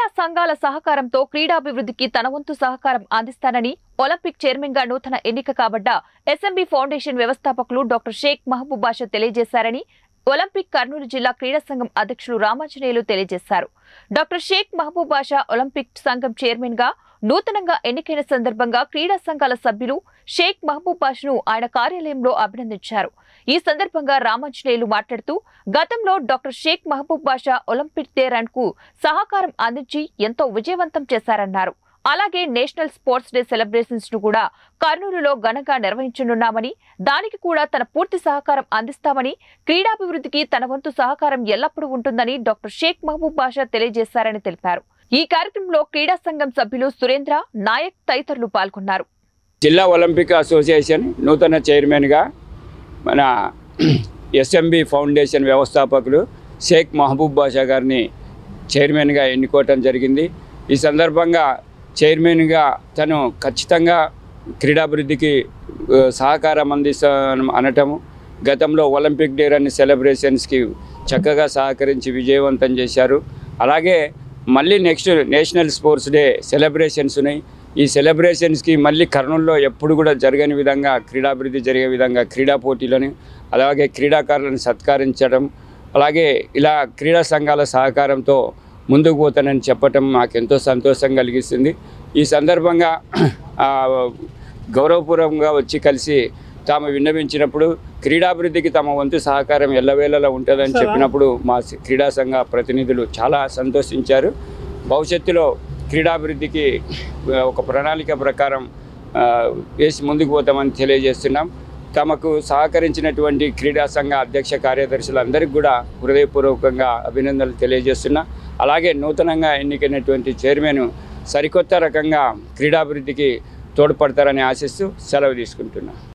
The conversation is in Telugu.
క్రీడా సంఘాల సహకారంతో క్రీడాభివృద్ధికి తన వంతు సహకారం అందిస్తానని ఒలింపిక్ చైర్మన్ గా నూతన ఎన్నిక కాబడ్డ ఎస్ఎంబి ఫౌండేషన్ వ్యవస్థాపకులు డాక్టర్ షేక్ మహబూబ్ బాషా తెలియజేశారని ఒలింపిక్ కర్నూలు జిల్లా క్రీడా సంఘం అధ్యక్షులు రామాంజనేయులు తెలియజేశారు డాక్టర్ షేక్ మహబూబ్ బాషా ఒలింపిక్ సంఘం చైర్మన్ గా నూతనంగా ఎన్నికైన సందర్భంగా క్రీడా సంఘాల సభ్యులు షేక్ మహబూబ్ బాషాను ఆయన కార్యాలయంలో అభినందించారు ఈ సందర్భంగా రామాంజనేయులు మాట్లాడుతూ గతంలో doctor Sheikh Mahboob Basha Olympic day run కు సహకారం అందించి ఎంతో విజయవంతం చేశారన్నారు అలాగే నేషనల్ స్పోర్ట్స్ డే సెలబ్రేషన్స్ ను కూడా కర్నూలులో ఘనంగా నిర్వహించనున్నామని దానికి కూడా తన పూర్తి సహకారం అందిస్తామని క్రీడాభివృద్ధికి తన వంతు సహకారం ఎల్లప్పుడూ ఉంటుందని డాక్టర్ షేక్ మహబూబ్ బాషా తెలియజేశారని తెలిపారు ఈ కార్యక్రమంలో క్రీడా సంఘం సభ్యులు సురేంద్ర నాయక్ తదితరులు పాల్గొన్నారు జిల్లా ఒలింపిక్ అసోసియేషన్ నూతన చైర్మన్గా మన ఎస్ఎంబి ఫౌండేషన్ వ్యవస్థాపకులు షేక్ మహబూబ్ బాషా గారిని చైర్మన్గా ఎన్నుకోవటం జరిగింది ఈ సందర్భంగా చైర్మన్గా తను ఖచ్చితంగా క్రీడాభివృద్ధికి ఆ, సహకారం అందిస్తాను అనటము గతంలో ఒలింపిక్ డే రన్ సెలబ్రేషన్స్కి చక్కగా సహకరించి విజయవంతం చేశారు అలాగే మళ్ళీ next national sports day celebrations ఉన్నాయి ఈ సెలబ్రేషన్స్కి మళ్ళీ కర్నూలులో ఎప్పుడు కూడా జరగని విధంగా క్రీడాభివృద్ధి జరిగే విధంగా క్రీడా పోటీలను అలాగే క్రీడాకారులను సత్కరించడం అలాగే ఇలా క్రీడా సంఘాల సహకారంతో ముందుకు పోతానని చెప్పటం మాకు ఎంతో సంతోషం కలిగిస్తుంది ఈ సందర్భంగా ఆ, గౌరవపూర్వకంగా వచ్చి కలిసి తాము విన్నవించినప్పుడు క్రీడాభివృద్ధికి తమ వంతు సహకారం ఎల్లవేళలా ఉంటుందని చెప్పినప్పుడు మా సి- క్రీడా సంఘ ప్రతినిధులు చాలా సంతోషించారు భవిష్యత్తులో క్రీడాభివృద్ధికి ఆ, ఒక ప్రణాళిక ప్రకారం ఆ, వేసి ముందుకు పోతామని తెలియజేస్తున్నాం తమకు సహకరించినటువంటి క్రీడా సంఘ అధ్యక్ష కార్యదర్శులందరికీ కూడా హృదయపూర్వకంగా అభినందనలు తెలియజేస్తున్నా అలాగే నూతనంగా ఎన్నికైనటువంటి చైర్మన్ సరికొత్త రకంగా క్రీడాభివృద్ధికి తోడ్పడతారని ఆశిస్తూ సెలవు తీసుకుంటున్నా